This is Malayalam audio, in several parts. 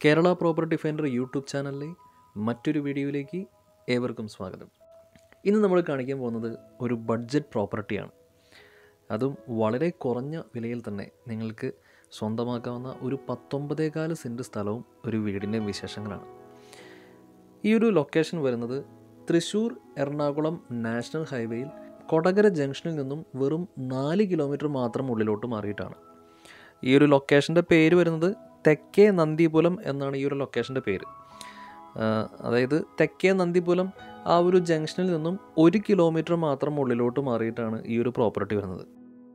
കേരള പ്രോപ്പർട്ടി ഫൈൻഡർ യൂട്യൂബ് ചാനലിലെ മറ്റൊരു വീഡിയോയിലേക്ക് ഏവർക്കും സ്വാഗതം ഇന്ന് നമ്മൾ കാണിക്കാൻ പോകുന്നത് ഒരു ബഡ്ജറ്റ് പ്രോപ്പർട്ടിയാണ് അതും വളരെ കുറഞ്ഞ വിലയിൽ തന്നെ നിങ്ങൾക്ക് സ്വന്തമാക്കാവുന്ന ഒരു പത്തൊമ്പതേകാല് സെൻറ്റ് സ്ഥലവും ഒരു വീടിൻ്റെ വിശേഷങ്ങളാണ് ഈ ഒരു ലൊക്കേഷൻ വരുന്നത് തൃശ്ശൂർ എറണാകുളം നാഷണൽ ഹൈവേയിൽ കൊടകര ജംഗ്ഷനിൽ നിന്നും വെറും നാല് കിലോമീറ്റർ മാത്രം ഉള്ളിലോട്ട് മാറിയിട്ടാണ് ഈ ഒരു ലൊക്കേഷൻ്റെ പേര് വരുന്നത് തെക്കേ നന്ദിപുലം എന്നാണ് ഈ ഒരു ലൊക്കേഷൻ്റെ പേര് ആ, അതായത് തെക്കേ നന്ദിപുലം ആ ഒരു ജംഗ്ഷനിൽ നിന്നും ഒരു കിലോമീറ്റർ മാത്രം ഉള്ളിലോട്ട് മാറിയിട്ടാണ് ഈ ഒരു പ്രോപ്പർട്ടി വരുന്നത്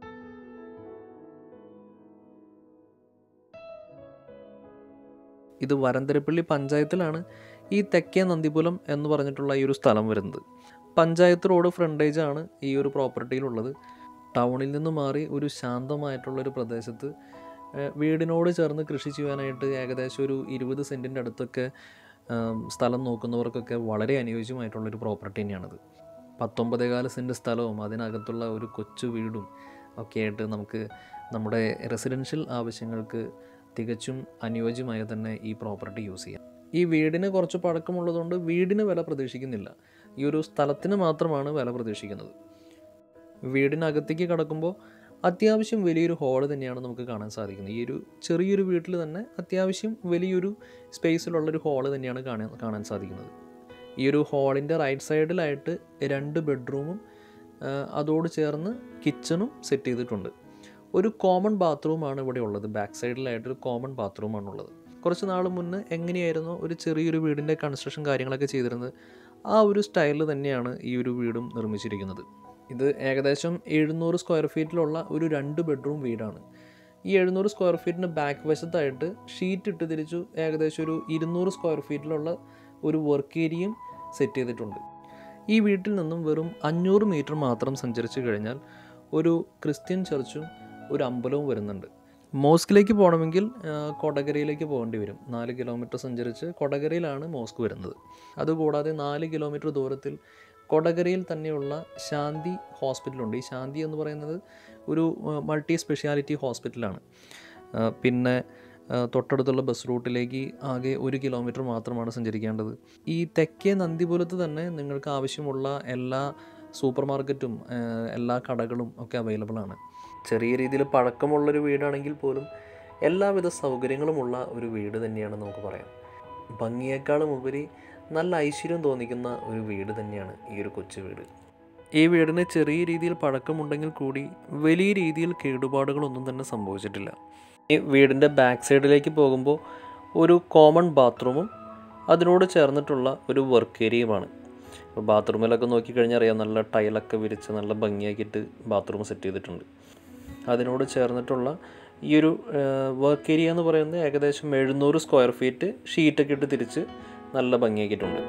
ഇത് വരന്തരപ്പള്ളി പഞ്ചായത്തിലാണ് ഈ തെക്കേ നന്ദിപുലം എന്ന് പറഞ്ഞിട്ടുള്ള ഈ ഒരു സ്ഥലം വരുന്നത് പഞ്ചായത്ത് റോഡ് ഫ്രണ്ടേജ് ആണ് ഈ ഒരു പ്രോപ്പർട്ടിയിലുള്ളത് ടൗണിൽ നിന്ന് മാറി ഒരു ശാന്തമായിട്ടുള്ള ഒരു പ്രദേശത്ത് ഏഹ്, വീടിനോട് ചേർന്ന് കൃഷി ചെയ്യാനായിട്ട് ഏകദേശം ഒരു ഇരുപത് സെൻറ്റിൻ്റെ അടുത്തൊക്കെ ആം, സ്ഥലം നോക്കുന്നവർക്കൊക്കെ വളരെ അനുയോജ്യമായിട്ടുള്ളൊരു പ്രോപ്പർട്ടി തന്നെയാണിത് പത്തൊമ്പതേകാല് സെൻറ്റ് സ്ഥലവും അതിനകത്തുള്ള ഒരു കൊച്ചു വീടും ഒക്കെ ആയിട്ട് നമുക്ക് നമ്മുടെ റെസിഡൻഷ്യൽ ആവശ്യങ്ങൾക്ക് തികച്ചും അനുയോജ്യമായി തന്നെ ഈ പ്രോപ്പർട്ടി യൂസ് ചെയ്യാം ഈ വീടിന് കുറച്ച് പഴക്കമുള്ളതുകൊണ്ട് വീടിന് വില പ്രതീക്ഷിക്കുന്നില്ല ഈ ഒരു സ്ഥലത്തിന് മാത്രമാണ് വില പ്രതീക്ഷിക്കുന്നത് വീടിനകത്തേക്ക് കടക്കുമ്പോൾ അത്യാവശ്യം വലിയൊരു ഹാള് തന്നെയാണ് നമുക്ക് കാണാൻ സാധിക്കുന്നത് ഈ ഒരു ചെറിയൊരു വീട്ടിൽ തന്നെ അത്യാവശ്യം വലിയൊരു സ്പേസിലുള്ളൊരു ഹാള് തന്നെയാണ് കാണാൻ കാണാൻ സാധിക്കുന്നത് ഈ ഒരു ഹാളിൻ്റെ റൈറ്റ് സൈഡിലായിട്ട് രണ്ട് ബെഡ്റൂമും ആ, അതോട് ചേർന്ന് കിച്ചണും സെറ്റ് ചെയ്തിട്ടുണ്ട് ഒരു കോമൺ ബാത്റൂമാണ് ഇവിടെ ഉള്ളത് ബാക്ക് സൈഡിലായിട്ട് ഒരു കോമൺ ബാത്റൂമാണ് ഉള്ളത് കുറച്ച് നാൾ മുന്നേ എങ്ങനെയായിരുന്നു ഒരു ചെറിയൊരു വീടിൻ്റെ കൺസ്ട്രക്ഷൻ കാര്യങ്ങളൊക്കെ ചെയ്തിരുന്നത് ആ ഒരു സ്റ്റൈലിൽ തന്നെയാണ് ഈ ഒരു വീടും നിർമ്മിച്ചിരിക്കുന്നത് ഇത് ഏകദേശം എഴുന്നൂറ് സ്ക്വയർ ഫീറ്റിലുള്ള ഒരു രണ്ട് ബെഡ്റൂം വീടാണ് ഈ എഴുന്നൂറ് സ്ക്വയർ ഫീറ്റിന് ബാക്ക് വശത്തായിട്ട് ഷീറ്റ് ഇട്ട് തിരിച്ചു ഏകദേശം ഒരു ഇരുന്നൂറ് സ്ക്വയർ ഫീറ്റിലുള്ള ഒരു വർക്ക് ഏരിയയും സെറ്റ് ചെയ്തിട്ടുണ്ട് ഈ വീട്ടിൽ നിന്നും വെറും അഞ്ഞൂറ് മീറ്റർ മാത്രം സഞ്ചരിച്ചു കഴിഞ്ഞാൽ ഒരു ക്രിസ്ത്യൻ ചർച്ചും ഒരു അമ്പലവും വരുന്നുണ്ട് മോസ്കിലേക്ക് പോകണമെങ്കിൽ ആ, കൊടകരയിലേക്ക് പോകേണ്ടി വരും നാല് കിലോമീറ്റർ സഞ്ചരിച്ച് കൊടകരയിലാണ് മോസ്ക് വരുന്നത് അതുകൂടാതെ നാല് കിലോമീറ്റർ ദൂരത്തിൽ കൊടകരയിൽ തന്നെയുള്ള ശാന്തി ഹോസ്പിറ്റലുണ്ട് ഈ ശാന്തി എന്ന് പറയുന്നത് ഒരു മൾട്ടി സ്പെഷ്യാലിറ്റി ഹോസ്പിറ്റലാണ് ആ, പിന്നെ ആ, തൊട്ടടുത്തുള്ള ബസ് റൂട്ടിലേക്ക് ആകെ ഒരു കിലോമീറ്റർ മാത്രമാണ് സഞ്ചരിക്കേണ്ടത് ഈ തെക്കേ നന്ദിപുരത്ത് തന്നെ നിങ്ങൾക്ക് ആവശ്യമുള്ള എല്ലാ സൂപ്പർ മാർക്കറ്റും ആ, എല്ലാ കടകളും ഒക്കെ അവൈലബിൾ ആണ് ചെറിയ രീതിയിൽ പഴക്കമുള്ളൊരു വീടാണെങ്കിൽ പോലും എല്ലാവിധ സൗകര്യങ്ങളുമുള്ള ഒരു വീട് തന്നെയാണ് നമുക്ക് പറയാം ഭംഗിയേക്കാളും ഉപരി നല്ല ഐശ്വര്യം തോന്നിക്കുന്ന ഒരു വീട് തന്നെയാണ് ഈ ഒരു കൊച്ചു വീട് ഈ വീടിന് ചെറിയ രീതിയിൽ പഴക്കമുണ്ടെങ്കിൽ കൂടി വലിയ രീതിയിൽ കേടുപാടുകളൊന്നും തന്നെ സംഭവിച്ചിട്ടില്ല ഈ വീടിൻ്റെ ബാക്ക് സൈഡിലേക്ക് പോകുമ്പോൾ ഒരു കോമൺ ബാത്റൂമും അതിനോട് ചേർന്നിട്ടുള്ള ഒരു വർക്ക് ഏരിയയുമാണ് ഇപ്പോൾ ബാത്റൂമിലൊക്കെ നോക്കിക്കഴിഞ്ഞാൽ അറിയാം നല്ല ടൈലൊക്കെ വിരിച്ച് നല്ല ഭംഗിയാക്കിയിട്ട് ബാത്റൂം സെറ്റ് ചെയ്തിട്ടുണ്ട് അതിനോട് ചേർന്നിട്ടുള്ള ഈ ഒരു വർക്ക് ഏരിയ എന്ന് പറയുന്നത് ഏകദേശം എഴുന്നൂറ് സ്ക്വയർ ഫീറ്റ് ഷീറ്റൊക്കെ ഇട്ട് തിരിച്ച് നല്ല ഭംഗിയാക്കിയിട്ടുണ്ട്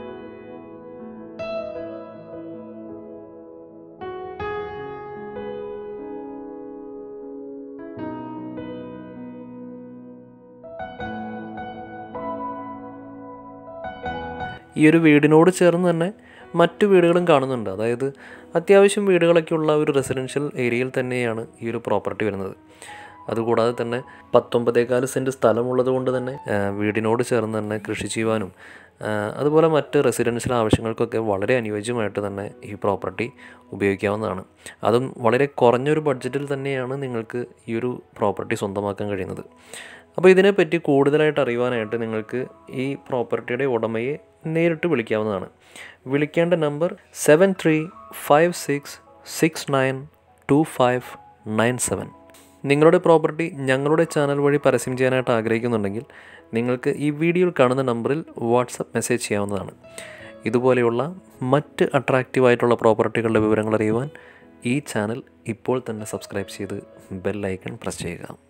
ഈ ഒരു വീടിനോട് ചേർന്ന് തന്നെ മറ്റു വീടുകളും കാണുന്നുണ്ട് അതായത് അത്യാവശ്യം വീടുകളൊക്കെ ഉള്ള ഒരു റെസിഡൻഷ്യൽ ഏരിയയിൽ തന്നെയാണ് ഈ ഒരു പ്രോപ്പർട്ടി വരുന്നത് അതുകൂടാതെ തന്നെ പത്തൊമ്പതേകാല് സെൻറ്റ് സ്ഥലമുള്ളത് കൊണ്ട് തന്നെ ആ, വീടിനോട് ചേർന്ന് തന്നെ കൃഷി ചെയ്യുവാനും ആ, അതുപോലെ മറ്റ് റെസിഡൻഷ്യൽ ആവശ്യങ്ങൾക്കൊക്കെ വളരെ അനുയോജ്യമായിട്ട് തന്നെ ഈ പ്രോപ്പർട്ടി ഉപയോഗിക്കാവുന്നതാണ് അതും വളരെ കുറഞ്ഞൊരു ബഡ്ജറ്റിൽ തന്നെയാണ് നിങ്ങൾക്ക് ഈ ഒരു പ്രോപ്പർട്ടി സ്വന്തമാക്കാൻ കഴിയുന്നത് അപ്പോൾ ഇതിനെപ്പറ്റി കൂടുതലായിട്ട് അറിയുവാനായിട്ട് നിങ്ങൾക്ക് ഈ പ്രോപ്പർട്ടിയുടെ ഉടമയെ നേരിട്ട് വിളിക്കാവുന്നതാണ് വിളിക്കേണ്ട number seven three five six six nine two five nine seven നിങ്ങളുടെ പ്രോപ്പർട്ടി ഞങ്ങളുടെ ചാനൽ വഴി പരസ്യം ചെയ്യാനായിട്ട് ആഗ്രഹിക്കുന്നുണ്ടെങ്കിൽ നിങ്ങൾക്ക് ഈ വീഡിയോയിൽ കാണുന്ന നമ്പറിൽ വാട്സപ്പ് മെസ്സേജ് ചെയ്യാവുന്നതാണ് ഇതുപോലെയുള്ള മറ്റ് അട്രാക്റ്റീവായിട്ടുള്ള പ്രോപ്പർട്ടികളുടെ വിവരങ്ങൾ അറിയുവാൻ ഈ ചാനൽ ഇപ്പോൾ തന്നെ സബ്സ്ക്രൈബ് ചെയ്ത് ബെൽ ഐക്കൺ പ്രസ് ചെയ്യുക